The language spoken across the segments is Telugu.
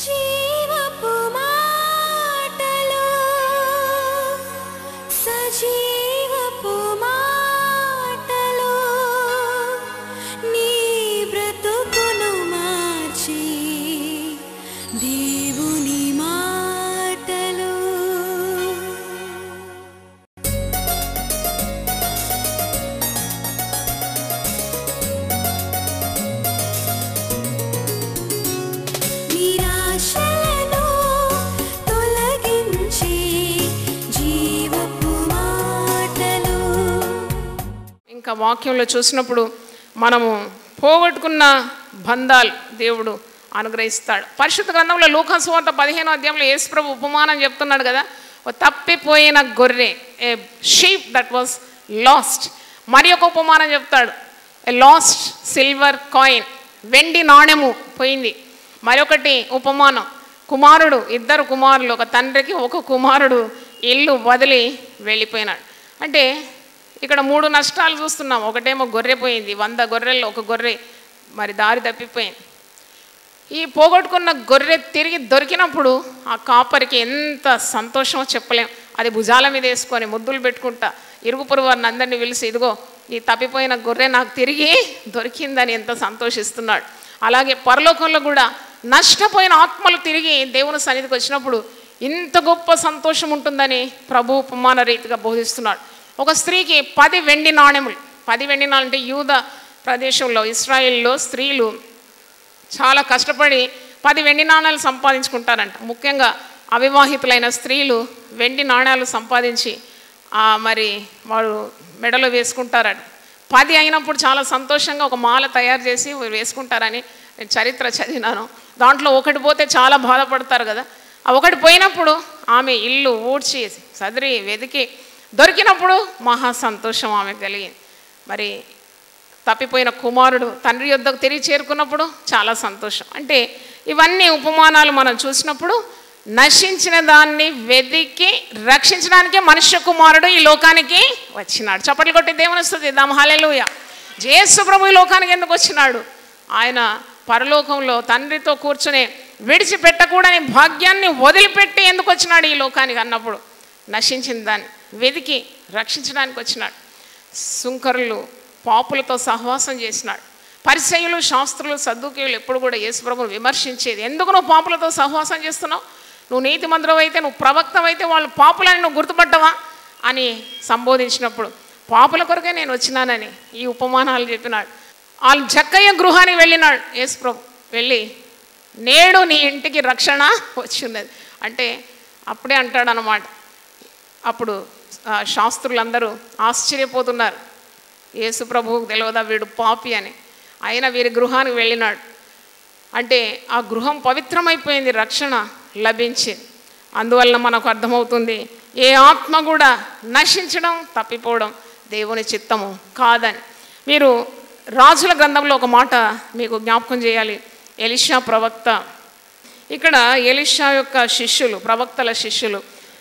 జీవపు మాటలు సజీవపు మాటలు నీ బ్రతుకును మార్చి దేవుని మాటలు నిరాశలను తొలగించి జీవపు మాటలు ఇంకా వాక్యంలో చూసినప్పుడు మనము పోగొట్టుకున్న బంధాలు దేవుడు అనుగ్రహిస్తాడు పరిశుద్ధ గ్రంథంలో లూకాసు వార్త పదిహేనో అధ్యాయంలో యేసుప్రభు ఉపమానం చెప్తున్నాడు కదా ఓ తప్పిపోయిన గొర్రె a sheep that was lost మరి ఒక ఉపమానం చెప్తాడు ఏ లాస్ట్ సిల్వర్ కాయిన్ వెండి నాణెము పోయింది మరొకటి ఉపమానం కుమారుడు ఇద్దరు కుమారులు ఒక తండ్రికి ఒక కుమారుడు ఇల్లు వదిలి వెళ్ళిపోయినాడు అంటే ఇక్కడ మూడు నష్టాలు చూస్తున్నాం ఒకటేమో గొర్రె పోయింది వంద గొర్రెల్లో ఒక గొర్రె మరి దారి తప్పిపోయింది ఈ పోగొట్టుకున్న గొర్రె తిరిగి దొరికినప్పుడు ఆ కాపరికి ఎంత సంతోషమో చెప్పలేం అది భుజాల మీద వేసుకొని ముద్దులు పెట్టుకుంటా ఇరుగు పొరుగు వారిని అందరినీ పిలిచి ఇదిగో ఈ తప్పిపోయిన గొర్రె నాకు తిరిగి దొరికిందని ఎంత సంతోషిస్తున్నాడు అలాగే పరలోకంలో కూడా నష్టపోయిన ఆత్మలు తిరిగి దేవుని సన్నిధికి వచ్చినప్పుడు ఇంత గొప్ప సంతోషం ఉంటుందని ప్రభు ఉపమాన రీతిగా బోధిస్తున్నాడు ఒక స్త్రీకి పది వెండి నాణెములు పది వెండి నాణెం అంటే యూద ప్రదేశంలో ఇస్రాయిల్లో స్త్రీలు చాలా కష్టపడి పది వెండి నాణాలు సంపాదించుకుంటారంట ముఖ్యంగా అవివాహితులైన స్త్రీలు వెండి నాణాలు సంపాదించి ఆ, మరి వారు మెడలో వేసుకుంటారట పది అయినప్పుడు చాలా సంతోషంగా ఒక మాల తయారు చేసి వీరు వేసుకుంటారని నేను చరిత్ర చదివినాను దాంట్లో ఒకటి పోతే చాలా బాధపడతారు కదా ఆ ఒకటి పోయినప్పుడు ఆమె ఇల్లు ఊడ్చి సదిరి వెతికి దొరికినప్పుడు మహా సంతోషం ఆమె కలిగింది మరి తప్పిపోయిన కుమారుడు తండ్రి యొద్దకు తిరిగి చేరుకున్నప్పుడు చాలా సంతోషం అంటే ఇవన్నీ ఉపమానాలు మనం చూసినప్పుడు నశించిన దాన్ని వెతికి రక్షించడానికే మనుష్య కుమారుడు ఈ లోకానికి వచ్చినాడు చప్పట్లు కొట్టి దేవుని స్థుతి దామ హల్లెలూయా జేసు ప్రభు ఈ లోకానికి ఎందుకు వచ్చినాడు ఆయన పరలోకంలో తండ్రితో కూర్చుని విడిచిపెట్టకూడని భాగ్యాన్ని వదిలిపెట్టి ఎందుకు వచ్చినాడు ఈ లోకానికి అన్నప్పుడు నశించిన దాన్ని వెతికి రక్షించడానికి వచ్చినాడు సుంకరులు పాపులతో సహవాసం చేసినాడు పరిచయులు శాస్త్రులు సద్దుకీయులు ఎప్పుడు కూడా యేసుప్రభుని విమర్శించేది ఎందుకు నువ్వు పాపులతో సహవాసం చేస్తున్నావు నువ్వు నీతి మంత్రం అయితే నువ్వు ప్రవక్తవైతే వాళ్ళు పాపులని నువ్వు గుర్తుపట్టవా అని సంబోధించినప్పుడు పాపుల కొరకే నేను వచ్చినానని ఈ ఉపమానాలు చెప్పినాడు వాళ్ళు జక్కయ్య గృహానికి వెళ్ళినాడు యేసుప్రభు వెళ్ళి నేడు నీ ఇంటికి రక్షణ వచ్చి ఉన్నది అంటే అప్పుడే అంటాడు అన్నమాట అప్పుడు ఆ, శాస్త్రులందరూ ఆశ్చర్యపోతున్నారు యేసు ప్రభువుకు తెలియదా వీడు పాపి అని అయినా వీరి గృహానికి వెళ్ళినాడు అంటే ఆ గృహం పవిత్రమైపోయింది రక్షణ లభించింది అందువల్ల మనకు అర్థమవుతుంది ఏ ఆత్మ కూడా నశించడం తప్పిపోవడం దేవుని చిత్తము కాదని మీరు రాజుల గ్రంథంలో ఒక మాట మీకు జ్ఞాపకం చేయాలి ఎలిషా ప్రవక్త ఇక్కడ ఎలిషా యొక్క శిష్యులు ప్రవక్తల శిష్యులు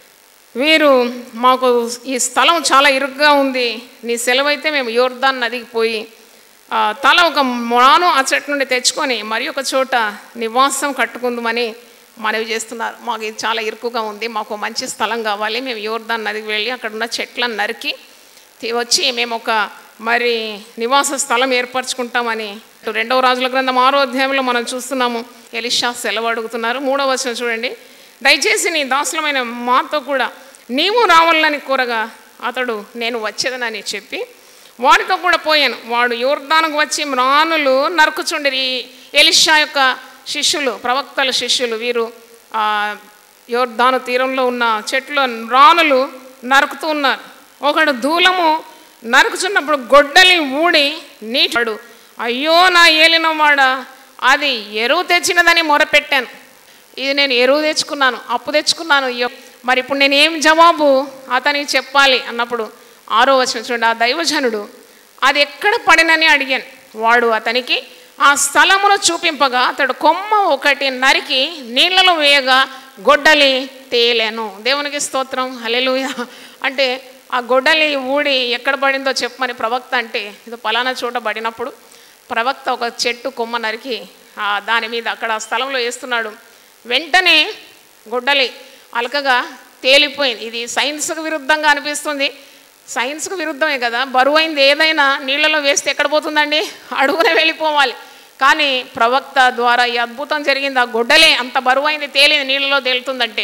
వీరు మాకు ఈ స్థలం చాలా ఇరుగ్గా ఉంది నీ సెలవైతే మేము యోర్దాన్ నదికి పోయి ఆ, తల ఒక మొనాను ఆ చెట్టు నుండి తెచ్చుకొని మరి ఒక చోట నివాసం కట్టుకుందామని మనవి చేస్తున్నారు మాకు ఇది చాలా ఇరుకుగా ఉంది మాకు మంచి స్థలం కావాలి మేము యోర్దాన్ నదికి వెళ్ళి అక్కడ ఉన్న చెట్లను నరికి తీ- వచ్చి మేము ఒక మరి నివాస స్థలం ఏర్పరచుకుంటామని ఇటు రెండవ రాజుల గ్రంథం ఆరో అధ్యాయంలో మనం చూస్తున్నాము ఎలిషా సెలవు అడుగుతున్నారు మూడవ వచనం చూడండి దయచేసి నీ దాసులమైన మాతో కూడా నీవు రావాలని కోరగా అతడు నేను వచ్చేదనని చెప్పి వారితో కూడా పోయాను వాడు యోర్దానుకు వచ్చి మ్రానులు నరుకుచుండిరి ఈ ఎలిషా యొక్క శిష్యులు ప్రవక్తల శిష్యులు వీరు ఆ, యోర్దాను తీరంలో ఉన్న చెట్లు రానులు నరుకుతూ ఉన్నారు ఒకడు దూలము నరుకుచున్నప్పుడు గొడ్డలి ఊడి నీటాడు అయ్యో నా ఏలినవాడా అది ఎరువు తెచ్చినదని మొరపెట్టాను ఇది నేను ఎరువు తెచ్చుకున్నాను అప్పు తెచ్చుకున్నాను అయ్యో మరి ఇప్పుడు నేను ఏం జవాబు అతనికి చెప్పాలి అన్నప్పుడు ఆరో వచ్చిన చూడండి ఆ దైవజనుడు అది ఎక్కడ పడినని అడిగాను వాడు అతనికి ఆ స్థలమును చూపింపగా అతడు కొమ్మ ఒకటి నరికి నీళ్ళలో వేయగా గొడ్డలి తేలేను దేవునికి స్తోత్రం హలెలుయ అంటే ఆ గొడ్డలి ఊడి ఎక్కడ పడిందో చెప్పమని ప్రవక్త అంటే ఇది పలానా చోట పడినప్పుడు ప్రవక్త ఒక చెట్టు కొమ్మ నరికి ఆ దాని మీద అక్కడ ఆ స్థలంలో వేస్తున్నాడు వెంటనే గుడ్డలి అలకగా తేలిపోయింది ఇది సైన్స్కు విరుద్ధంగా అనిపిస్తుంది సైన్స్కు విరుద్ధమే కదా బరువైంది ఏదైనా నీళ్ళలో వేస్తే ఎక్కడ పోతుందండి అడుగునే వెళ్ళిపోవాలి కానీ ప్రవక్త ద్వారా ఈ అద్భుతం జరిగింది ఆ గుడ్డలే అంత బరువైంది తేలింది నీళ్ళలో తేలుతుందంటే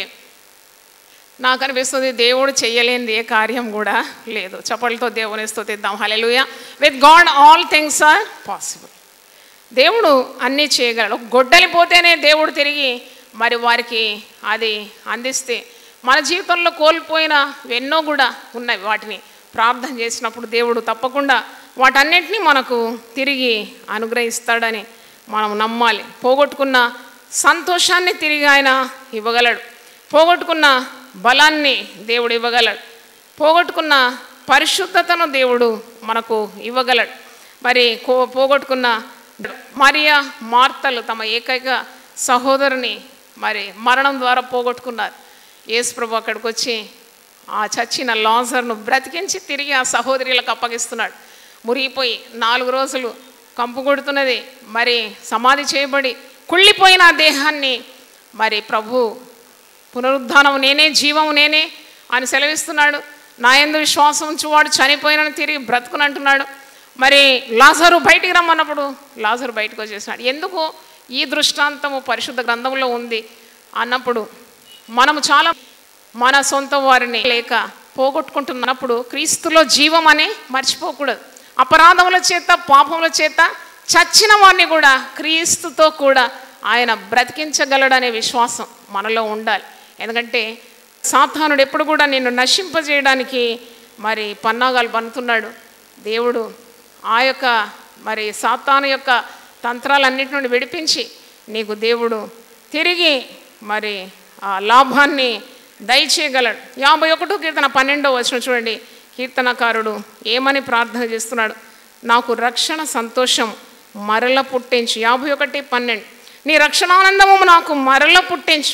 నాకు అనిపిస్తుంది దేవుడు చెయ్యలేనిది ఏ కార్యం కూడా లేదు చప్పలతో దేవుని స్తుతిద్దాం hallelujah with God all things are possible దేవుడు అన్నీ చేయగలడు ఒక గొడ్డలి పోతేనే దేవుడు తిరిగి మరి వారికి అది అందిస్తే మన జీవితంలో కోల్పోయిన ఎన్నో కూడా ఉన్నాయి వాటిని ప్రార్థన చేసినప్పుడు దేవుడు తప్పకుండా వాటన్నిటినీ మనకు తిరిగి అనుగ్రహిస్తాడని మనం నమ్మాలి పోగొట్టుకున్న సంతోషాన్ని తిరిగి ఆయన ఇవ్వగలడు పోగొట్టుకున్న బలాన్ని దేవుడు ఇవ్వగలడు పోగొట్టుకున్న పరిశుద్ధతను దేవుడు మనకు ఇవ్వగలడు మరి కో పోగొట్టుకున్న మరియా మార్తలు తమ ఏకైక సహోదరుని మరి మరణం ద్వారా పోగొట్టుకున్నారు యేసుప్రభు అక్కడికి వచ్చి ఆ చచ్చిన లాజర్ను బ్రతికించి తిరిగి ఆ సహోదరులకు అప్పగిస్తున్నాడు మురిగిపోయి నాలుగు రోజులు కంపు కొడుతున్నది మరి సమాధి చేయబడి కుళ్ళిపోయిన ఆ దేహాన్ని మరి ప్రభు పునరుద్ధానం నేనే జీవము నేనే అని సెలవిస్తున్నాడు నా ఎందు విశ్వాసం ఉంచువాడు చనిపోయినని తిరిగి బ్రతుకునంటున్నాడు మరి లాజరు బయటికి రమ్మన్నప్పుడు లాజరు బయటకు వచ్చేసినాడు ఎందుకు ఈ దృష్టాంతము పరిశుద్ధ గ్రంథంలో ఉంది అన్నప్పుడు మనము చాలా మన సొంత వారిని లేక పోగొట్టుకుంటున్నప్పుడు క్రీస్తులో జీవం అని మర్చిపోకూడదు అపరాధముల చేత పాపముల చేత చచ్చిన వారిని కూడా క్రీస్తుతో కూడా ఆయన బ్రతికించగలడనే విశ్వాసం మనలో ఉండాలి ఎందుకంటే సాతానుడు ఎప్పుడు కూడా నిన్ను నశింపజేయడానికి మరి పన్నాగాలు పన్నుతున్నాడు దేవుడు ఆ యొక్క మరి సాతాను యొక్క తంత్రాలన్నిటి నుండి విడిపించి నీకు దేవుడు తిరిగి మరి ఆ లాభాన్ని దయచేయగలడు యాభై ఒకటో కీర్తన పన్నెండో వచ్చిన చూడండి కీర్తనకారుడు ఏమని ప్రార్థన చేస్తున్నాడు నాకు రక్షణ సంతోషం మరల పుట్టించు యాభై ఒకటి పన్నెండు నీ రక్షణానందము నాకు మరల పుట్టించు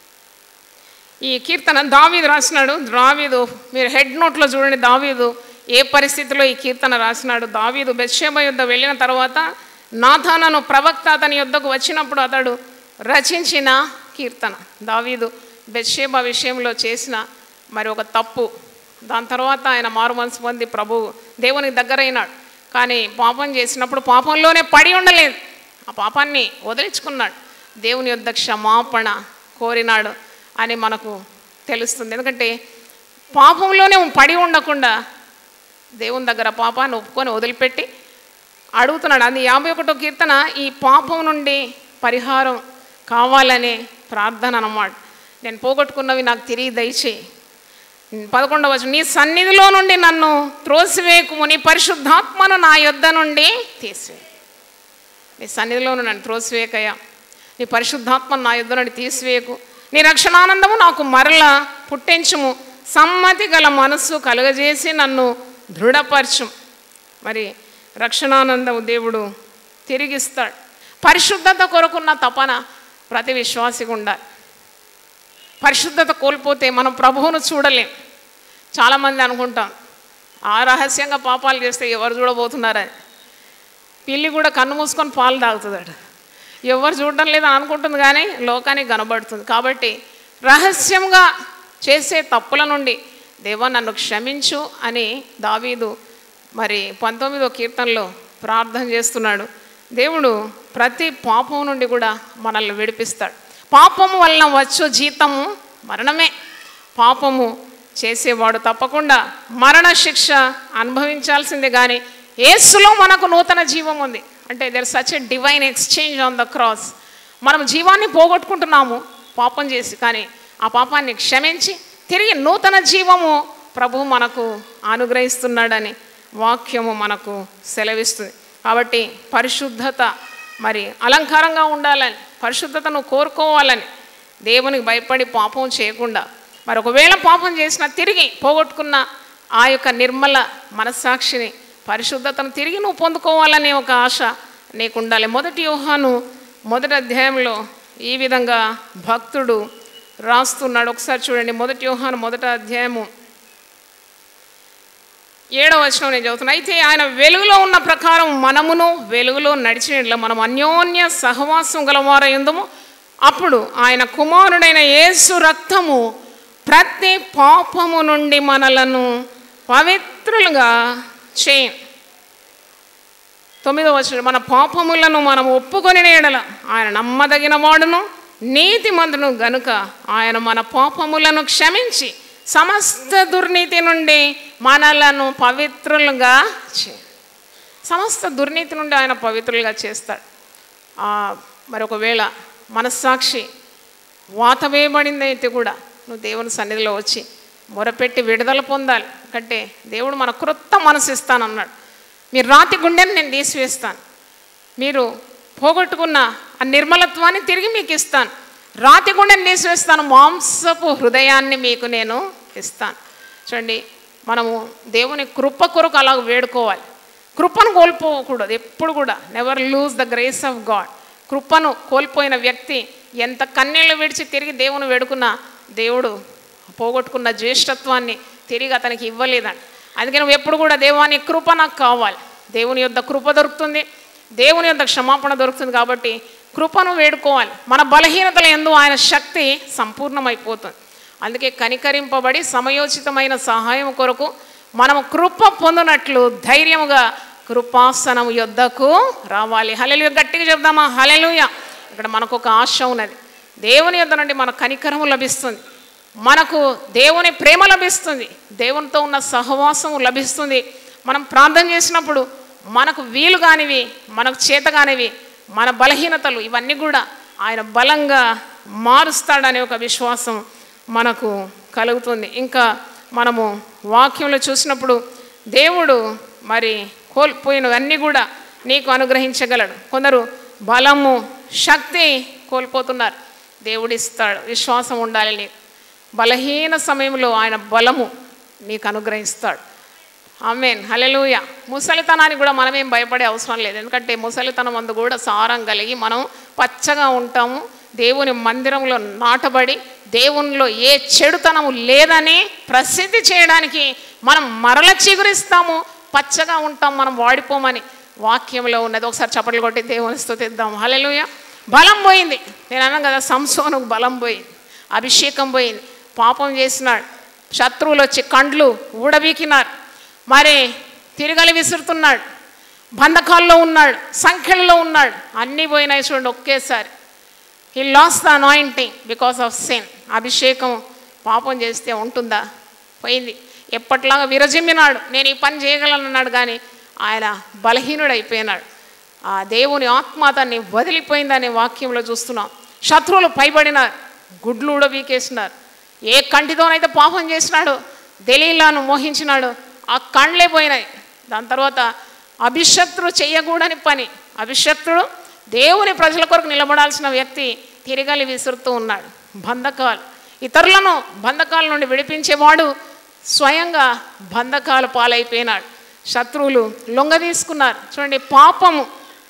ఈ కీర్తన దావీదు రాసినాడు దావీదు మీరు హెడ్ నోట్లో చూడండి దావీదు ఏ పరిస్థితిలో ఈ కీర్తన రాసినాడు దావీదు బెత్షేబ యుద్ధ వెళ్ళిన తర్వాత నాథానను ప్రవక్త అతని యుద్ధకు వచ్చినప్పుడు అతడు రచించిన కీర్తన దావీదు బెత్షేబ విషయంలో చేసిన మరి ఒక తప్పు దాని తర్వాత ఆయన మారు మనసు పొంది ప్రభు దేవునికి దగ్గరైనాడు కానీ పాపం చేసినప్పుడు పాపంలోనే పడి ఉండలేదు ఆ పాపాన్ని వదిలించుకున్నాడు దేవుని యొద్ద క్షమాపణ కోరినాడు అని మనకు తెలుస్తుంది ఎందుకంటే పాపంలోనే పడి ఉండకుండా దేవుని దగ్గర పాపాన్ని ఒప్పుకొని వదిలిపెట్టి అడుగుతున్నాడు అది యాభై ఒకటో కీర్తన ఈ పాపం నుండి పరిహారం కావాలనే ప్రార్థన అన్నమాట నేను పోగొట్టుకున్నవి నాకు తిరిగి దయచేయి పదకొండవ వచనం, నీ సన్నిధిలో నుండి నన్ను త్రోసివేకుము నీ పరిశుద్ధాత్మను నా యొద్ద నుండి తీసివే నీ సన్నిధిలో నుండి నన్ను త్రోసివేకయ్యా నీ పరిశుద్ధాత్మను నా యొద్ద నుండి తీసివేయకు నీ రక్షణానందము నాకు మరల పుట్టించుము సమ్మతి గల మనస్సు కలుగజేసి నన్ను దృఢపరచు మరి రక్షణానందము దేవుడు తిరిగిస్తాడు పరిశుద్ధత కొరకున్న తపన ప్రతి విశ్వాసిగా ఉండాలి పరిశుద్ధత కోల్పోతే మనం ప్రభువును చూడలేం చాలామంది అనుకుంటాం ఆ రహస్యంగా పాపాలు చేస్తే ఎవరు చూడబోతున్నారని పిల్లి కూడా కన్ను మూసుకొని పాలు తాగుతుందట ఎవరు చూడడం లేదని అనుకుంటుంది కానీ లోకానికి కనబడుతుంది కాబట్టి రహస్యంగా చేసే తప్పుల నుండి దేవా నన్ను క్షమించు అని దావీదు మరి పంతొమ్మిదో కీర్తనలో ప్రార్థన చేస్తున్నాడు దేవుడు ప్రతి పాపం నుండి కూడా మనల్ని విడిపిస్తాడు పాపము వలన వచ్చు జీతము మరణమే పాపము చేసేవాడు తప్పకుండా మరణ శిక్ష అనుభవించాల్సిందే కానీ యేసులో మనకు నూతన జీవం ఉంది అంటే there such a divine exchange on the cross మనం జీవాన్ని పోగొట్టుకుంటున్నాము పాపం చేసి కానీ ఆ పాపాన్ని క్షమించి తిరిగి నూతన జీవము ప్రభు మనకు అనుగ్రహిస్తున్నాడని వాక్యము మనకు సెలవిస్తుంది కాబట్టి పరిశుద్ధత మరి అలంకారంగా ఉండాలని పరిశుద్ధతను కోరుకోవాలని దేవునికి భయపడి పాపం చేయకుండా మరి ఒకవేళ పాపం చేసినా తిరిగి పోగొట్టుకున్న ఆ యొక్క నిర్మల మనస్సాక్షిని పరిశుద్ధతను తిరిగి నువ్వు పొందుకోవాలనే ఒక ఆశ నీకు ఉండాలి మొదటి యోహాను మొదటి అధ్యాయంలో ఈ విధంగా భక్తుడు రాస్తున్నాడు ఒకసారి చూడండి మొదటి యోహాను మొదటి అధ్యాయము ఏడవ వచనం నేను చదువుతున్నా అయితే ఆయన వెలుగులో ఉన్న ప్రకారం మనమును వెలుగులో నడిచినట్ల మనం అన్యోన్య సహవాసం గలవారయుందము అప్పుడు ఆయన కుమారుడైన యేసు రక్తము ప్రతి పాపము నుండి మనలను పవిత్రులుగా చేయ తొమ్మిదో వచ్చిన మన పాపములను మనం ఒప్పుకొని నేడల ఆయన నమ్మదగిన వాడును నీతిమంతును గనుక ఆయన మన పాపములను క్షమించి సమస్త దుర్నీతి నుండి మనలను పవిత్రులుగా చే సమస్త దుర్నీతి నుండి ఆయన పవిత్రులుగా చేస్తాడు ఆ, మరి ఒకవేళ మనస్సాక్షి వాత వేయబడింది అయితే కూడా నువ్వు దేవుని సన్నిధిలో వచ్చి మొరపెట్టి విడుదల పొందాలి కంటే దేవుడు మన క్రొత్త మనసు ఇస్తానన్నాడు మీరు రాతి గుండెని నేను తీసివేస్తాను మీరు పోగొట్టుకున్న ఆ నిర్మలత్వాన్ని తిరిగి మీకు ఇస్తాను రాతి గుండెని తీసివేస్తాను మాంసపు హృదయాన్ని మీకు నేను ఇస్తాను చూడండి మనము దేవుని కృప కొరకు అలా వేడుకోవాలి కృపను కోల్పోకూడదు ఎప్పుడు కూడా never lose the grace of God కృపను కోల్పోయిన వ్యక్తి ఎంత కన్నీళ్ళు విడిచి తిరిగి దేవుని వేడుకున్నా దేవుడు పోగొట్టుకున్న జ్యేష్ఠత్వాన్ని తిరిగి అతనికి ఇవ్వలేదండి అందుకే నువ్వు ఎప్పుడు కూడా దేవాని కృప నాకు కావాలి దేవుని యొద్ద కృప దొరుకుతుంది దేవుని యొద్ద క్షమాపణ దొరుకుతుంది కాబట్టి కృపను వేడుకోవాలి మన బలహీనతల ఎందు ఆయన శక్తి సంపూర్ణమైపోతుంది అందుకే కనికరింపబడి సమయోచితమైన సహాయం కొరకు మనము కృప పొందినట్లు ధైర్యముగా కృపాసనం యొద్దకు రావాలి హలెలుయ గట్టిగా చెప్దామా హలెలుయ ఇక్కడ మనకు ఒక ఆశ ఉన్నది దేవుని యొద్ద నుండి మన కనికరము లభిస్తుంది మనకు దేవుని ప్రేమ లభిస్తుంది దేవునితో ఉన్న సహవాసం లభిస్తుంది మనం ప్రార్థన చేసినప్పుడు మనకు వీలు కానివి మనకు చేత కానివి మన బలహీనతలు ఇవన్నీ కూడా ఆయన బలంగా మారుస్తాడనే ఒక విశ్వాసం మనకు కలుగుతుంది ఇంకా మనము వాక్యంలో చూసినప్పుడు దేవుడు మరి కోల్పోయినవన్నీ కూడా నీకు అనుగ్రహించగలడు కొందరు బలము శక్తి కోల్పోతున్నారు దేవుడిస్తాడు విశ్వాసం ఉండాలి నీకు బలహీన సమయంలో ఆయన బలము నీకు అనుగ్రహిస్తాడు ఆమెన్ హలెలూయ ముసలితనానికి కూడా మనమేం భయపడే అవసరం లేదు ఎందుకంటే ముసలితనం అందు కూడా సారం కలిగి మనం పచ్చగా ఉంటాము దేవుని మందిరంలో నాటబడి దేవునిలో ఏ చెడుతనము లేదని ప్రసిద్ధి చేయడానికి మనం మరల చిగురిస్తాము పచ్చగా ఉంటాం మనం వాడిపోమని వాక్యంలో ఉన్నది ఒకసారి చప్పట్లు కొట్టి దేవుని స్తుతిద్దాం హలెలూయ బలం పోయింది నేను అన్నాను కదా సంసోనుకు బలం పోయింది అభిషేకం పోయింది పాపం చేసినాడు శత్రువులు వచ్చి కండ్లు ఊడబీకినారు మరి తిరగలి విసురుతున్నాడు బంధకాల్లో ఉన్నాడు సంఖ్యల్లో ఉన్నాడు అన్నీ పోయినాయి చూడండి ఒకేసారి he lost the anointing because of sin అభిషేకం పాపం చేస్తే ఉంటుందా పోయింది ఎప్పట్లాగా విరజిమ్మినాడు నేను ఈ పని చేయగలనన్నాడు కానీ ఆయన బలహీనుడు అయిపోయినాడు ఆ దేవుని ఆత్మ అతన్ని వదిలిపోయిందనే వాక్యంలో చూస్తున్నాం శత్రువులు పైబడినారు గుడ్లు ఉడబీకేసినారు ఏ కంటితోనైతే పాపం చేసినాడో దలీలాను మోహించినాడు ఆ కండ్లే పోయినాయి దాని తర్వాత అభిషక్తుడు చెయ్యకూడని పని అభిషక్తుడు దేవుని ప్రజల కొరకు నిలబడాల్సిన వ్యక్తి తిరగలి విసురుతూ ఉన్నాడు బంధకాలు ఇతరులను బంధకాల నుండి విడిపించేవాడు స్వయంగా బంధకాలు పాలైపోయినాడు శత్రువులు లొంగ తీసుకున్నారు చూడండి పాపము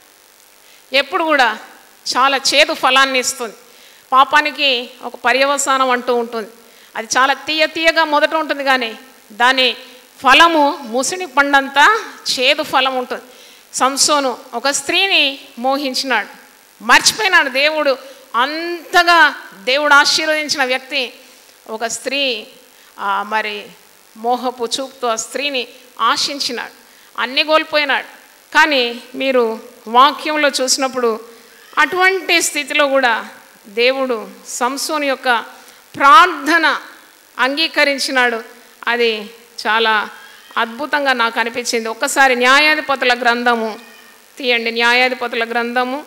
ఎప్పుడు కూడా చాలా చేదు ఫలాన్ని ఇస్తుంది పాపానికి ఒక పర్యవసానం అంటూ ఉంటుంది అది చాలా తీయ తీయగా మొదట ఉంటుంది కానీ దాని ఫలము ముసిని పండంతా చేదు ఫలం ఉంటుంది సంసోను ఒక స్త్రీని మోహించినాడు మర్చిపోయినాడు దేవుడు అంతగా దేవుడు ఆశీర్వదించిన వ్యక్తి ఒక స్త్రీ ఆ, మరి మోహపు చూపుతో ఆ స్త్రీని ఆశించినాడు అన్నీ కోల్పోయినాడు కానీ మీరు వాక్యంలో చూసినప్పుడు అటువంటి స్థితిలో కూడా దేవుడు సంసోని యొక్క ప్రార్థన అంగీకరించినాడు అది చాలా అద్భుతంగా నాకు అనిపించింది ఒక్కసారి న్యాయాధిపతుల గ్రంథము తీయండి న్యాయాధిపతుల గ్రంథము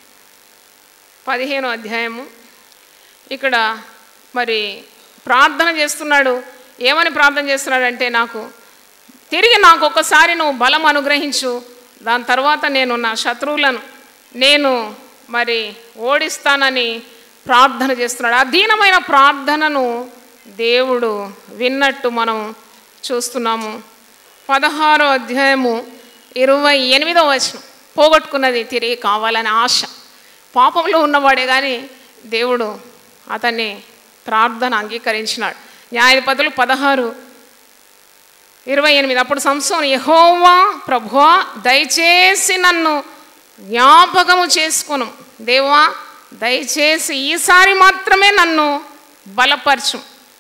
పదిహేను అధ్యాయము ఇక్కడ మరి ప్రార్థన చేస్తున్నాడు ఏమని ప్రార్థన చేస్తున్నాడంటే నాకు తిరిగి నాకు ఒక్కసారి నువ్వు బలం అనుగ్రహించు దాని తర్వాత నేను నా శత్రువులను నేను మరి ఓడిస్తానని ప్రార్థన చేస్తున్నాడు అధీనమైన ప్రార్థనను దేవుడు విన్నట్టు మనం చూస్తున్నాము పదహారో అధ్యాయము ఇరవై ఎనిమిదో వచనం పోగొట్టుకున్నది తిరిగి కావాలని ఆశ పాపంలో ఉన్నవాడే కానీ దేవుడు అతన్ని ప్రార్థన అంగీకరించినాడు న్యాయపతులు పదహారు ఇరవై ఎనిమిది అప్పుడు సంసోను యహోవా ప్రభువా దయచేసి నన్ను జ్ఞాపకము చేసుకును దేవా దయచేసి ఈసారి మాత్రమే నన్ను బలపరచు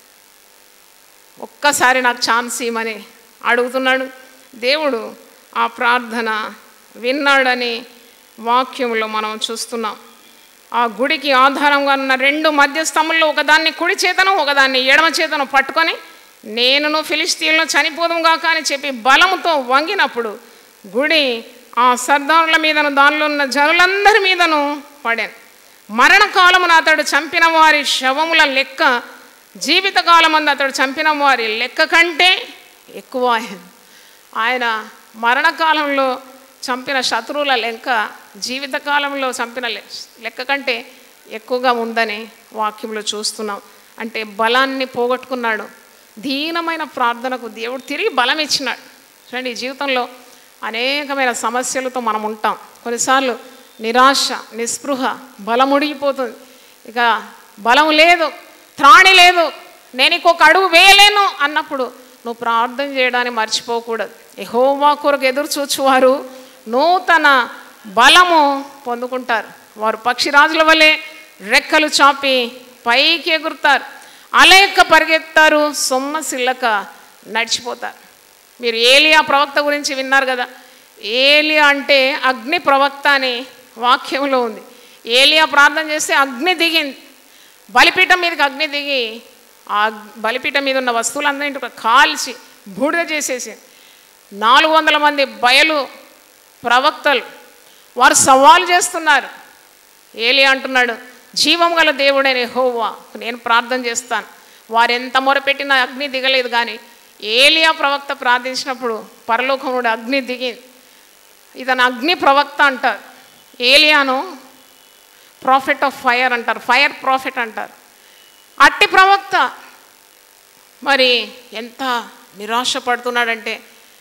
ఒక్కసారి నాకు ఛాన్స్ ఇవ్వమని అడుగుతున్నాడు దేవుడు ఆ ప్రార్థన విన్నాడని వాక్యంలో మనం చూస్తున్నాం ఆ గుడికి ఆధారంగా ఉన్న రెండు మధ్యస్థముల్లో ఒకదాన్ని కుడి చేతను ఒకదాన్ని ఎడమ చేతను పట్టుకొని నేనును ఫిలిస్తీన్లో చనిపోదుగా కానీ చెప్పి బలముతో వంగినప్పుడు గుడి ఆ సర్దారుల మీదను దానిలో ఉన్న జనులందరి మీదను పడాను మరణకాలమున అతడు చంపిన వారి శవముల లెక్క జీవితకాలమందు అతడు చంపిన వారి లెక్క కంటే ఎక్కువ ఆయన ఆయన మరణకాలంలో చంపిన శత్రువుల లెక్క జీవితకాలంలో చంపిన లె- లెక్క కంటే ఎక్కువగా ఉందని వాక్యంలో చూస్తున్నాం అంటే బలాన్ని పోగొట్టుకున్నాడు దీనమైన ప్రార్థనకు దేవుడు తిరిగి బలం ఇచ్చినాడు చూడండి ఈ జీవితంలో అనేకమైన సమస్యలతో మనం ఉంటాం కొన్నిసార్లు నిరాశ నిస్పృహ బలం ఉడిగిపోతుంది ఇక బలం లేదు త్రాణి లేదు నేను ఇంకొక అడుగు వేయలేను అన్నప్పుడు నువ్వు ప్రార్థన చేయడానికి మర్చిపోకూడదు ఎహోవా కొరకు ఎదురు చూచువారు నూతన బలము పొందుకుంటారు వారు పక్షిరాజుల వలె రెక్కలు చాపి పైకి ఎగురుతారు అలయక్క పరిగెత్తారు సొమ్మసిల్లక నడిచిపోతారు మీరు ఏలియా ప్రవక్త గురించి విన్నారు కదా ఏలియా అంటే అగ్ని ప్రవక్త అని వాక్యంలో ఉంది ఏలియా ప్రార్థన చేస్తే అగ్ని దిగింది బలిపీఠం మీదకి అగ్ని దిగి ఆ బలిపీఠం మీద ఉన్న వస్తువులందరినీ కూడా కాల్చి బూడిద చేసేసి నాలుగు వందల మంది బయలు ప్రవక్తలు వారు సవాలు చేస్తున్నారు ఏలి అంటున్నాడు జీవం గల దేవుడైన హోవా నేను ప్రార్థన చేస్తాను వారు ఎంత మొరపెట్టినా అగ్ని దిగలేదు కానీ ఏలియా ప్రవక్త ప్రార్థించినప్పుడు పరలోకం నుండి అగ్ని దిగింది ఇతను అగ్ని ప్రవక్త అంటారు ఏలియాను ప్రాఫిట్ ఆఫ్ ఫైర్ అంటారు ఫైర్ ప్రాఫిట్ అంటారు అట్టి ప్రవక్త మరి ఎంత నిరాశపడుతున్నాడంటే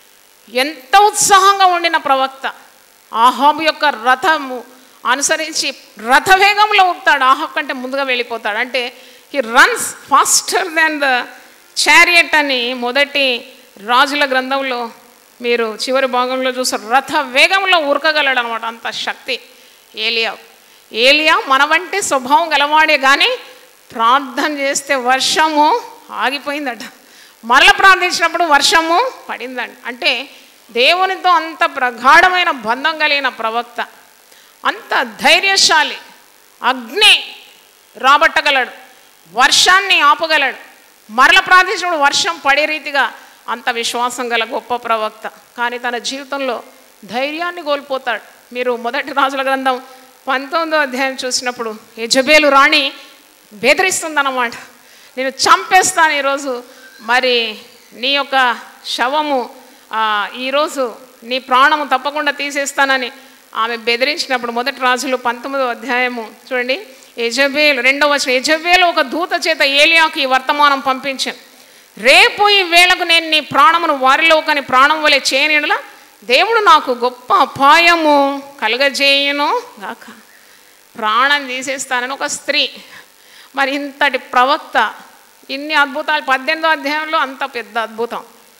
ఎంత ఉత్సాహంగా ఉండిన ప్రవక్త ఆహాబు యొక్క రథము అనుసరించి రథ వేగంలో ఉంటాడు ఆహాబ్ కంటే ముందుగా వెళ్ళిపోతాడు అంటే he runs faster than the chariot అని మొదటి రాజుల గ్రంథంలో మీరు చివరి భాగంలో చూసారు రథ వేగంలో ఉరకగలడు అనమాట అంత శక్తి ఏలియా ఏలియా మన వంటి స్వభావం గలవాడే కానీ ప్రార్థన చేస్తే వర్షము ఆగిపోయిందట మరల ప్రార్థించినప్పుడు వర్షము పడిందండి అంటే దేవునితో అంత ప్రగాఢమైన బంధం కలిగిన ప్రవక్త అంత ధైర్యశాలి అగ్ని రాబట్టగలడు వర్షాన్ని ఆపగలడు మరల ప్రార్థించినప్పుడు వర్షం పడే రీతిగా అంత విశ్వాసం గల గొప్ప ప్రవక్త కానీ తన జీవితంలో ధైర్యాన్ని కోల్పోతాడు మీరు మొదటి రాజుల గ్రంథం పంతొమ్మిదో అధ్యాయం చూసినప్పుడు యజబేలు రాణి బెదిరిస్తుందన్నమాట నేను చంపేస్తాను ఈరోజు మరి నీ యొక్క శవము ఆ, ఈరోజు నీ ప్రాణము తప్పకుండా తీసేస్తానని ఆమె బెదిరించినప్పుడు మొదటి రాజులు పంతొమ్మిదో అధ్యాయము చూడండి యజబేలు రెండవ వచ్చిన యజబేలు ఒక దూత చేత ఏలియాకి ఈ వర్తమానం పంపించాను రేపు ఈ వేళకు నేను నీ ప్రాణమును వారిలో ఒకని ప్రాణం వలె చేయనిడలా దేవుడు నాకు గొప్ప అపాయము కలుగజేయును గాక ప్రాణం తీసేస్తానని ఒక స్త్రీ మరి ఇంతటి ప్రవక్త ఇన్ని అద్భుతాలు పద్దెనిమిదో అధ్యాయంలో అంత పెద్ద అద్భుతం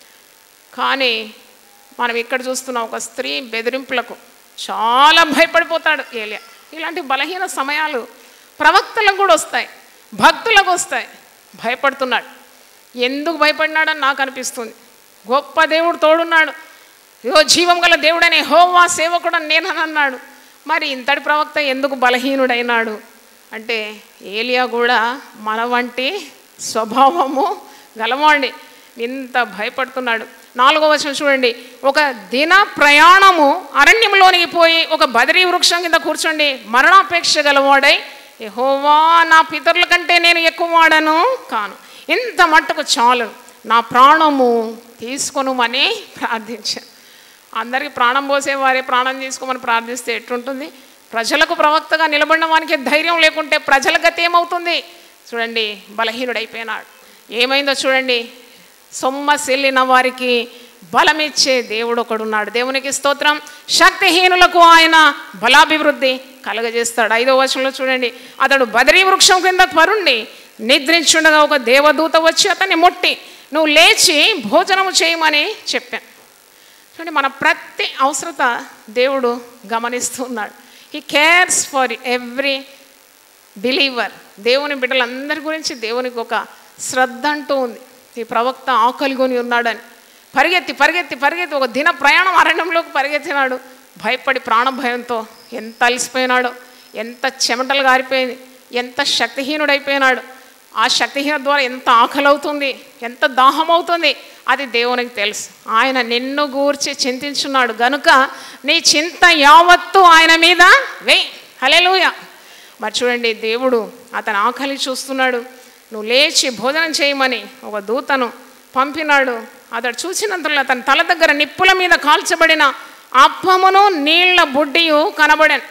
కానీ మనం ఇక్కడ చూస్తున్న ఒక స్త్రీ బెదిరింపులకు చాలా భయపడిపోతాడు ఏలియా ఇలాంటి బలహీన సమయాలు ప్రవక్తలకు కూడా వస్తాయి భక్తులకు వస్తాయి భయపడుతున్నాడు ఎందుకు భయపడినాడని నాకు అనిపిస్తుంది గొప్ప దేవుడు తోడున్నాడు యో జీవం గల దేవుడనే హోవా సేవకుడు నేను అన్నాడు మరి ఇంతటి ప్రవక్త ఎందుకు బలహీనుడైనాడు అంటే ఏలియా కూడా మన వంటి స్వభావము గలవాండి ఇంత భయపడుతున్నాడు నాలుగో వచనం చూడండి ఒక దిన ప్రయాణము అరణ్యంలోనికి పోయి ఒక బదరీ వృక్షం కింద కూర్చోండి మరణాపేక్ష గలవాడై యెహోవా నా పితరుల కంటే నేను ఎక్కువ వాడను కాను ఇంత మట్టుకు చాలు నా ప్రాణము తీసుకొనుమని ప్రార్థించాను అందరికీ ప్రాణం పోసే వారే ప్రాణం తీసుకోమని ప్రార్థిస్తే ఎట్లుంటుంది ప్రజలకు ప్రవక్తగా నిలబడిన వానికి ధైర్యం లేకుంటే ప్రజల గతి ఏమవుతుంది చూడండి బలహీనుడైపోయినాడు ఏమైందో చూడండి సొమ్మసిల్లిన వారికి బలమిచ్చే దేవుడు ఒకడున్నాడు దేవునికి స్తోత్రం శక్తిహీనులకు ఆయన బలాభివృద్ధి కలగజేస్తాడు ఐదో వచనంలో చూడండి అతడు బదరీ వృక్షం కింద పరుండి నిద్రించుండగా ఒక దేవదూత వచ్చి అతన్ని ముట్టి నువ్వు లేచి భోజనము చేయమని చెప్పాను చూడండి మన ప్రతి అవసరత దేవుడు గమనిస్తున్నాడు he cares for every believer దేవుని బిడ్డలందరి గురించి దేవునికి ఒక శ్రద్ధ అంటూ ఉంది ఈ ప్రవక్త ఆకలిగొని ఉన్నాడని పరిగెత్తి పరిగెత్తి పరిగెత్తి ఒక దిన ప్రయాణం అరణ్యంలోకి పరిగెత్తినాడు భయపడి ప్రాణభయంతో ఎంత అలసిపోయినాడో ఎంత చెమటలు గారిపోయింది ఎంత శక్తిహీనుడైపోయినాడు ఆ శక్తిహీన ద్వారా ఎంత ఆకలి అవుతుంది ఎంత దాహం అవుతుంది అది దేవునికి తెలుసు ఆయన నిన్ను గూర్చి చింతించున్నాడు గనుక నీ చింత యావత్తు ఆయన మీద వెయ్యి హలెలూయ మరి చూడండి దేవుడు అతని ఆకలి చూస్తున్నాడు నువ్వు లేచి భోజనం చేయమని ఒక దూతను పంపినాడు అతడు చూసినంతలో అతని తల దగ్గర నిప్పుల మీద కాల్చబడిన అప్పమును నీళ్ల బుడ్డియు కనబడాను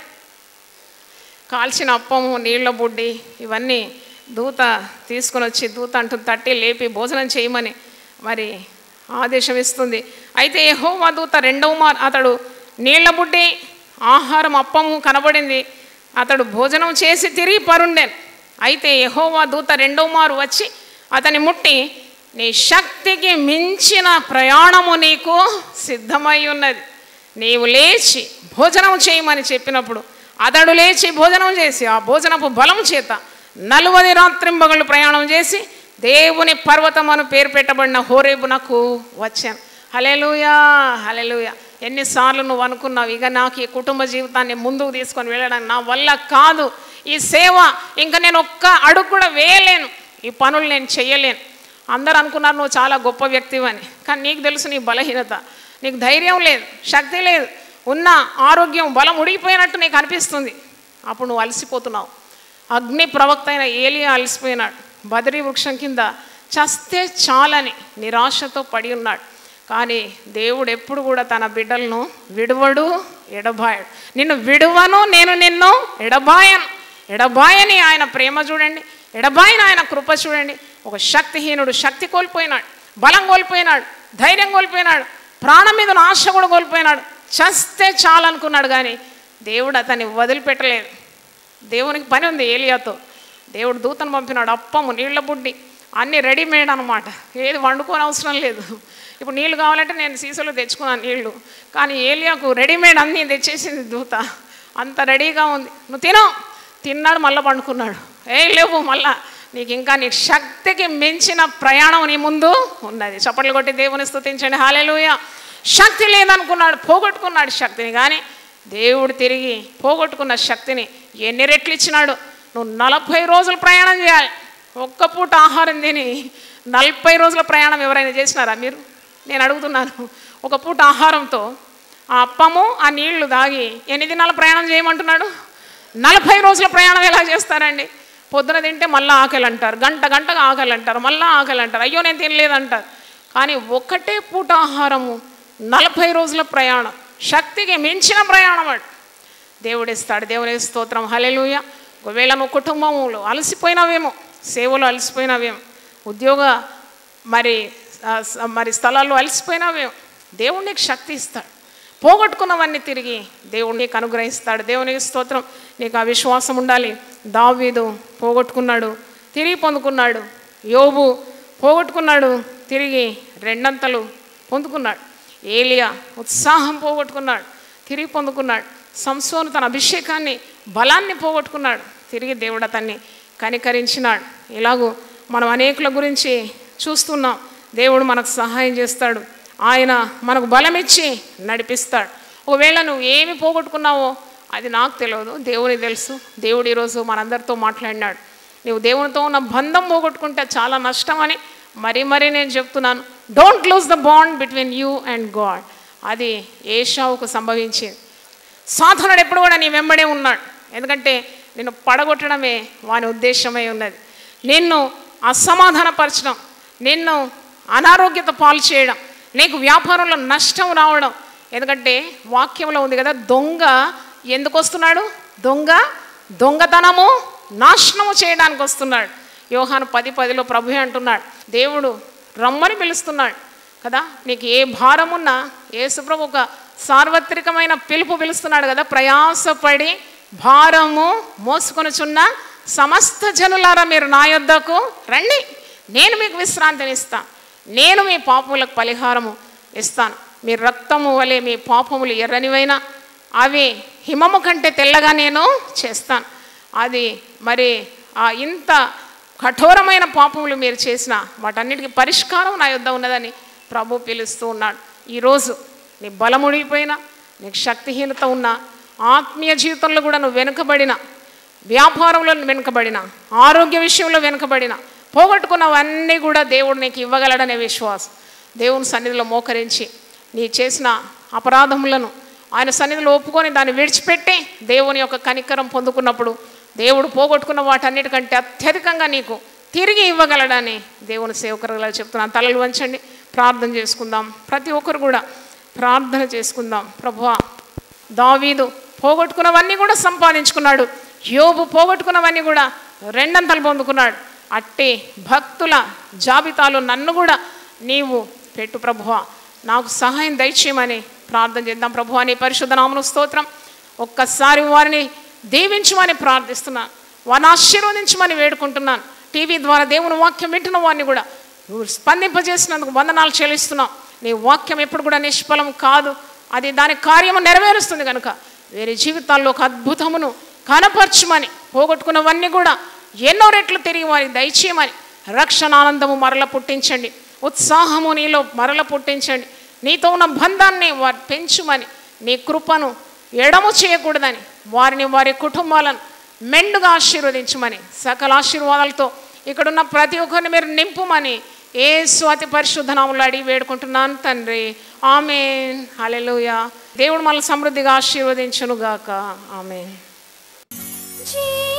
కాల్చిన అప్పము నీళ్ల బుడ్డి ఇవన్నీ దూత తీసుకొని వచ్చి దూత అంటూ తట్టి లేపి భోజనం చేయమని మరి ఆదేశం ఇస్తుంది అయితే యెహోవా దూత రెండవ మార్ అతడు నీళ్ల బుడ్డి ఆహారం అప్పము కనబడింది అతడు భోజనం చేసి తిరిగి పరుండెను అయితే యెహోవా దూత రెండవ మారు వచ్చి అతని ముట్టి నీ శక్తికి మించిన ప్రయాణము నీకు సిద్ధమై ఉన్నది నీవు లేచి భోజనం చేయమని చెప్పినప్పుడు అతడు లేచి భోజనం చేసి ఆ భోజనపు బలం చేత నలువది రాత్రింబగళ్ళు ప్రయాణం చేసి దేవుని పర్వతం అని పేరు పెట్టబడిన హోరేబునకు వచ్చాను హలెలుయా హలెలుయా ఎన్నిసార్లు నువ్వు అనుకున్నావు ఇక నాకు ఈ కుటుంబ జీవితాన్ని ముందుకు తీసుకొని వెళ్ళడానికి నా వల్ల కాదు ఈ సేవ ఇంకా నేను ఒక్క అడుగు కూడా వేయలేను ఈ పనులు నేను చెయ్యలేను అందరూ అనుకున్నారు నువ్వు చాలా గొప్ప వ్యక్తివని కానీ నీకు తెలుసు నీ బలహీనత నీకు ధైర్యం లేదు శక్తి లేదు ఉన్న ఆరోగ్యం బలం ఉడిగిపోయినట్టు నీకు అనిపిస్తుంది అప్పుడు నువ్వు అలసిపోతున్నావు అగ్ని ప్రవక్త అయిన ఏలియా అలసిపోయినాడు బదరీ వృక్షం కింద చస్తే చాలని నిరాశతో పడి ఉన్నాడు కానీ దేవుడు ఎప్పుడు కూడా తన బిడ్డలను విడువడు ఎడబాయడు నిన్ను విడువను నేను నిన్ను ఎడబాయను ఎడబాయని ఆయన ప్రేమ చూడండి ఎడబాయని ఆయన కృప చూడండి ఒక శక్తిహీనుడు శక్తి కోల్పోయినాడు బలం కోల్పోయినాడు ధైర్యం కోల్పోయినాడు ప్రాణం మీద ఉన్న ఆశ కూడా కోల్పోయినాడు చస్తే చాలనుకున్నాడు కానీ దేవుడు అతన్ని వదిలిపెట్టలేదు దేవునికి పని ఉంది ఏలియాతో దేవుడు దూతను పంపినాడు అప్పము నీళ్ల బుడ్డి అన్నీ రెడీమేడ్ అనమాట ఏది వండుకోని అవసరం లేదు ఇప్పుడు నీళ్ళు కావాలంటే నేను సీసాలో తెచ్చుకున్నాను నీళ్లు కానీ ఏలియాకు రెడీమేడ్ అన్నీ తెచ్చేసింది దూత అంత రెడీగా ఉంది నువ్వు తిను తిన్నాడు మళ్ళీ పండుకున్నాడు ఏ లేవు మళ్ళా నీకు ఇంకా నీ శక్తికి మించిన ప్రయాణం నీ ముందు ఉన్నది చప్పట్లు కొట్టి దేవుని స్తుతించండి హాలేలుయ శక్తి లేదనుకున్నాడు పోగొట్టుకున్నాడు శక్తిని కానీ దేవుడు తిరిగి పోగొట్టుకున్న శక్తిని ఎన్ని రెట్లు ఇచ్చినాడు నువ్వు నలభై రోజులు ప్రయాణం చేయాలి ఒక్క పూట ఆహారం తిని నలభై రోజుల ప్రయాణం ఎవరైనా చేసినారా మీరు నేను అడుగుతున్నాను ఒక పూట ఆహారంతో ఆ అప్పము ఆ నీళ్లు దాగి ఎన్ని దినాల ప్రయాణం చేయమంటున్నాడు నలభై రోజుల ప్రయాణం ఎలా చేస్తారండి పొద్దున తింటే మళ్ళీ ఆకలి అంటారు గంట గంటగా ఆకలి అంటారు మళ్ళీ ఆకలి అంటారు అయ్యో నేను తినలేదంటారు కానీ ఒక్కటే పూట ఆహారము నలభై రోజుల ప్రయాణం శక్తికి మించిన ప్రయాణం అడు దేవుడు ఇస్తాడు దేవుని స్తోత్రం హలెలుయ ఒకవేళ నువ్వు కుటుంబంలో అలసిపోయినావేమో సేవలో అలసిపోయినావేమో ఉద్యోగ మరి ఆ, స- మరి స్థలాల్లో అలసిపోయినావేమో దేవుడు నీకు శక్తి ఇస్తాడు పోగొట్టుకున్నవన్నీ తిరిగి దేవుడు నీకు అనుగ్రహిస్తాడు దేవునికి స్తోత్రం నీకు ఆ విశ్వాసం ఉండాలి దావీదు పోగొట్టుకున్నాడు తిరిగి పొందుకున్నాడు యోబు పోగొట్టుకున్నాడు తిరిగి రెండంతలు పొందుకున్నాడు ఏలియా ఉత్సాహం పోగొట్టుకున్నాడు తిరిగి పొందుకున్నాడు సంసోను తన అభిషేకాన్ని బలాన్ని పోగొట్టుకున్నాడు తిరిగి దేవుడు అతన్ని కనికరించినాడు ఇలాగూ మనం అనేకుల గురించి చూస్తున్నాం దేవుడు మనకు సహాయం చేస్తాడు ఆయన మనకు బలం ఇచ్చి నడిపిస్తాడు ఒకవేళ నువ్వు ఏమి పోగొట్టుకున్నావో అది నాకు తెలియదు దేవునికి తెలుసు దేవుడు ఈరోజు మనందరితో మాట్లాడినాడు నువ్వు దేవునితో ఉన్న బంధం పోగొట్టుకుంటే చాలా నష్టం అని మరీ మరీ నేను చెప్తున్నాను don't lose the bond between you and God అది ఏషావుకు సంభవించింది సాధనుడు ఎప్పుడు కూడా నీ వెంబడే ఉన్నాడు ఎందుకంటే నిన్ను పడగొట్టడమే వాని ఉద్దేశమై ఉన్నది నిన్ను అసమాధానపరచడం నిన్ను అనారోగ్యత పాలు చేయడం నీకు వ్యాపారంలో నష్టం రావడం ఎందుకంటే వాక్యంలో ఉంది కదా దొంగ ఎందుకు వస్తున్నాడు దొంగ దొంగతనము నాశనము చేయడానికి వస్తున్నాడు యోహాను పది పదిలో ప్రభు అంటున్నాడు దేవుడు రమ్మని పిలుస్తున్నాడు కదా నీకు ఏ భారమున్నా యేసుప్రభు ఒక సార్వత్రికమైన పిలుపు పిలుస్తున్నాడు కదా ప్రయాసపడి భారము మోసుకొనుచున్న సమస్త జనులారా మీరు నా యొద్దకు రండి నేను మీకు విశ్రాంతిని ఇస్తాను నేను మీ పాపములకు పరిహారము ఇస్తాను మీ రక్తము వలె మీ పాపములు ఎర్రనివైనా అవి హిమము కంటే తెల్లగా నేను చేస్తాను అది మరి ఆ ఇంత కఠోరమైన పాపములు మీరు చేసిన వాటన్నిటికీ పరిష్కారం నా యొద్ద ఉన్నదని ప్రభు పిలుస్తూ ఉన్నాడు ఈరోజు నీ బలముడిపోయినా నీకు శక్తిహీనత ఉన్నా ఆత్మీయ జీవితంలో కూడా నువ్వు వెనుకబడిన వ్యాపారంలో వెనుకబడిన ఆరోగ్య విషయంలో వెనుకబడిన పోగొట్టుకున్నవన్నీ కూడా దేవుడు నీకు ఇవ్వగలడనే విశ్వాసం దేవుని సన్నిధిలో మోకరించి నీ చేసిన అపరాధములను ఆయన సన్నిధిలో ఒప్పుకొని దాన్ని విడిచిపెట్టి దేవుని యొక్క కనికరం పొందుకున్నప్పుడు దేవుడు పోగొట్టుకున్న వాటన్నిటికంటే అత్యధికంగా నీకు తిరిగి ఇవ్వగలడని దేవుని సేవకులుగా చెప్తున్నాను తలలు వంచండి ప్రార్థన చేసుకుందాం ప్రతి ఒక్కరు కూడా ప్రార్థన చేసుకుందాం ప్రభువా దావీదు పోగొట్టుకున్నవన్నీ కూడా సంపాదించుకున్నాడు యోబు పోగొట్టుకున్నవన్నీ కూడా రెండంతలు పొందుకున్నాడు అట్టి భక్తుల జాబితాలో నన్ను కూడా నీవు పెట్టు ప్రభువా నాకు సహాయం దయచేయమని ప్రార్థన చేద్దాం ప్రభువా నీ పరిశుద్ధ నామను స్తోత్రం ఒక్కసారి వారిని దీవించమని ప్రార్థిస్తున్నాను వారిని ఆశీర్వదించమని వేడుకుంటున్నాను టీవీ ద్వారా దేవుని వాక్యం వింటున్న వారిని కూడా నువ్వు స్పందింపజేసినందుకు వందనాలు చెల్లిస్తున్నాం నీ వాక్యం ఎప్పుడు కూడా నిష్ఫలం కాదు అది దాని కార్యము నెరవేరుస్తుంది కనుక వేరే జీవితాల్లో ఒక అద్భుతమును కనపరచమని పోగొట్టుకున్నవన్నీ కూడా ఎన్నో రెట్లు తిరిగి వారికి దయచేయమని రక్షణ ఆనందము మరల పుట్టించండి ఉత్సాహము నీలో మరల పుట్టించండి నీతో ఉన్న బంధాన్ని వారు పెంచుమని నీ కృపను ఎడము చేయకూడదని వారిని వారి కుటుంబాలను మెండుగా ఆశీర్వదించమని సకల ఆశీర్వాదాలతో ఇక్కడున్న ప్రతి ఒక్కరిని మీరు నింపుమని ఏ స్వాతి పరిశుద్ధ నామంలో అడిగి వేడుకుంటున్నాను తండ్రి ఆమె హల్లెలూయా దేవుడు మనల్ని సమృద్ధిగా ఆశీర్వదించునుగాక ఆమె జీవ